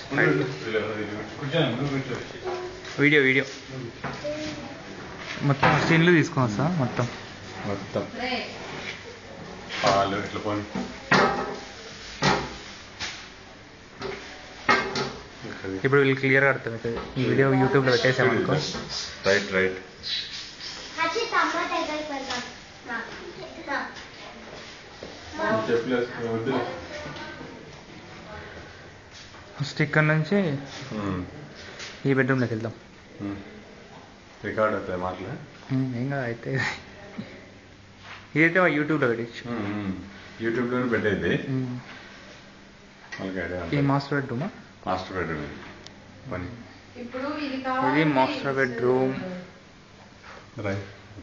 కూర్చోండి నువ్వు కూర్చో వీడియో వీడియో మొత్తం సీన్లు తీసుకొని వస్తా మొత్తం మొత్తం పాలు ఇట్లా పోని ఇప్పుడు వీళ్ళు క్లియర్గా అర్థమవుతుంది ఈ వీడియో యూట్యూబ్లో పెట్టేసామనుకో రైట్ రైట్ అచ్చి టమాటా దగ్గరికి వెళ్దాం చెప్పులు వేసుకుని వద్దు ఫస్ట్ ఇక్కడ నుంచి ఈ బెడ్రూమ్లోకి వెళ్దాం రికార్డ్ అవుతాయి మాటలు ఉమ్, ఏం కాదు అయితే ఇదైతే మా యూట్యూబ్లో పెట్టచ్చు యూట్యూబ్లోనే పెట్టేది వాళ్ళకి ఐడియా ఈ మాస్టర్ బెడ్రూమా మాస్టర్ బెడ్రూమ్ ఇది పని ఇప్పుడు ఇది ఇది కావాలి మాస్టర్ బెడ్రూమ్ రైట్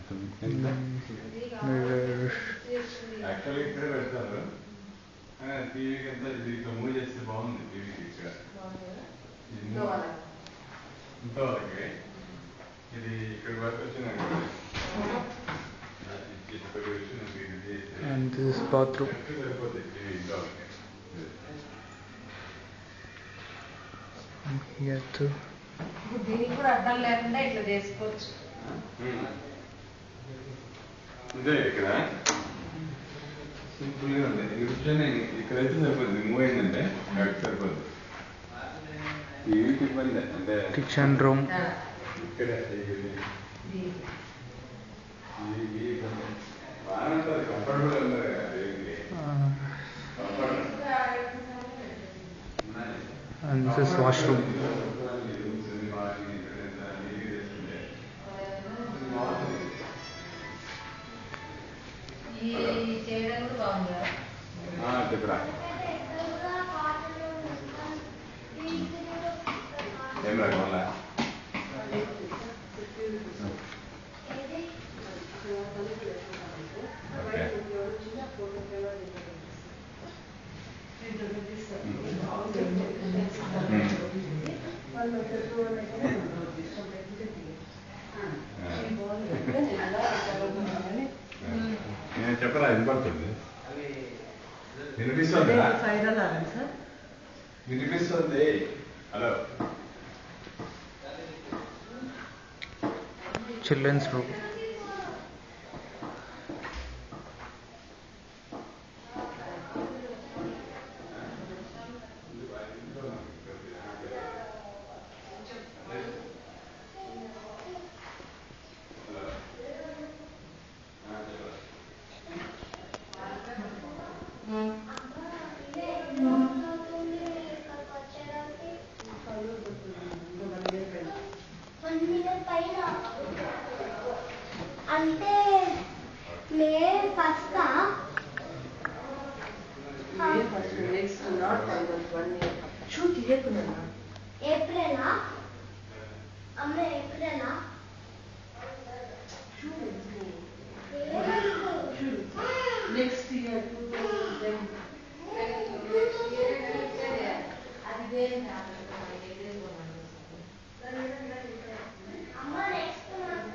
యాక్చువల్లీ ఇక్కడే పెడతారు టీవీకి ఎంత ఇది ఇట్లా మూవ్ చేస్తే బాగుంది టీవీకి ఇక్కడ ఇది move- దోవల. ఇంతవరకే ఇది ఇక్కడ వరకు వచ్చినాక ఇక్కడ వచ్చి ఇది చేస్తే అండ్ దిస్ బాత్రూమ్ కరెక్ట్ సరిపోతుంది టీవీ ఇంతవరకే హియర్ టు ఇప్పుడు దీనికి కూడా అడ్డం లేకుండా ఇట్లా చేసుకోవచ్చు ఇదే ఇక్కడ సింపుల్ గా ఉంది ఇది కూర్చొని ఇక్కడైతే సరిపోతుంది మూవ్ అయిందంటే అక్కడ సరిపోతుంది ఈ వీటికి ఇబ్బంది అంటే కిచెన్ రూమ్ ఇక్కడే ఇది- ఇది ఈ- ఈ ఇబ్బంది. బాగానే ఉంటుంది కంఫర్టబుల్ ఉంది దీనికి కంఫర్ట్ అండ్ దిస్ వాష్రూమ్ ఈ చేయడం కూడా బాగుంది కదా చెప్పరా ఏం రాదు మళ్ళా ఓకే నేను చెప్పరా వినపడుతుంది వినిపిస్తుందా వినిపిస్తుంది హలో చిల్డ్రన్స్ రూమ్ అంటే మే ఫస్ట్ ఏప్రిలా అమ్మ ఏప్రిలా నెక్స్ట్ ఇయర్ అది వేరే అమ్మ నెక్స్ట్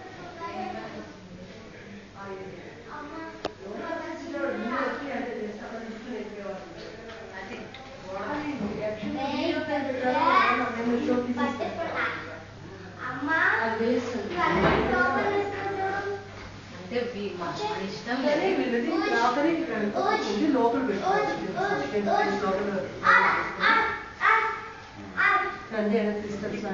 అమ్మ లోపల వేసుకుంటారు అంటే వీ- మా ఇష్టం లోపల పెట్టుకోవచ్చు రండి సిస్టర్స్